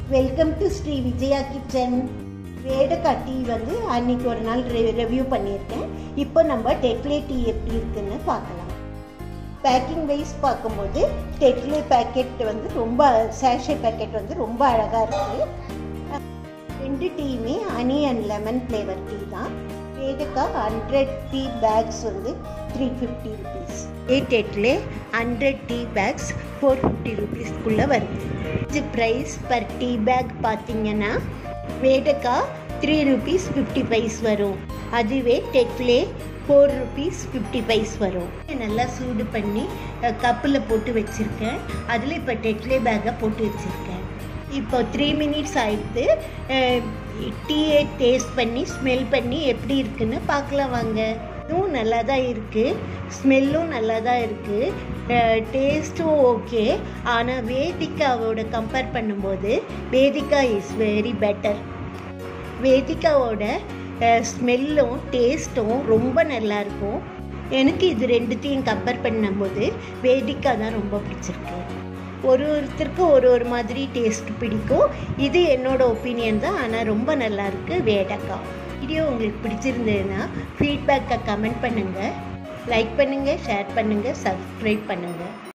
welcome to Shri Vijaya kitchen Vedaka tea வந்து அன்னைக்கு ஒரு நாள் ரிவ்யூ பண்ணியிருக்கேன் இப்போ நம்ம டெக்லே டீ எப்படி இருக்குன்னு பார்க்கலாம் பேக்கிங் வைஸ் பார்க்கும்போது டெக்லே பேக்கெட் வந்து ரொம்ப சேஷே பேக்கெட் வந்து ரொம்ப அழகாக இருக்குது ரெண்டு டீயுமே honey and lemon flavour tea தான் வேடக்கா ஹண்ட்ரட் டீ பேக்ஸ் வந்து த்ரீ ஃபிஃப்டி ருபீஸ் எயிட் Tetley hundred tea bags four fifty ருபீஸ்க்குள்ளே வருது இது ப்ரைஸ் பர் டீ பேக் பார்த்தீங்கன்னா Vedaka three rupees fifty paise வரும் அதுவே Tetley four rupees fifty paise வரும் நல்லா சூடு பண்ணி கப்பில் போட்டு வச்சுருக்கேன் அதில் இப்போ டெக்லே பேக்கை போட்டு வச்சுருக்கேன் இப்போ த்ரீ மினிட்ஸ் ஆயிடுத்து டீயை டேஸ்ட் பண்ணி ஸ்மெல் பண்ணி எப்படி இருக்குன்னு பார்க்கலாம் வாங்க இதுவும் நல்லா தான் இருக்குது ஸ்மெல்லும் நல்லா தான் இருக்குது டேஸ்ட்டும் ஓகே ஆனால் வேதிகாவோட கம்பேர் பண்ணும்போது வேதிகா இஸ் வெரி பெட்டர் வேதிகாவோட ஸ்மெல்லும் டேஸ்ட்டும் ரொம்ப நல்லாயிருக்கும் எனக்கு இது ரெண்டுத்தையும் கம்பேர் பண்ணும்போது வேதிகா தான் ரொம்ப பிடிச்சிருக்கு ஒரு ஒருத்தருக்கு ஒரு ஒரு மாதிரி டேஸ்ட் பிடிக்கும் இது என்னோட ஒப்பீனியன் தான் ஆனால் ரொம்ப நல்லா இருக்கு வேடக்கா வீடியோ உங்களுக்கு பிடிச்சிருந்ததுன்னா ஃபீட்பேக்கை கமெண்ட் பண்ணுங்கள் லைக் பண்ணுங்கள் ஷேர் பண்ணுங்கள் சப்ஸ்கிரைப் பண்ணுங்கள்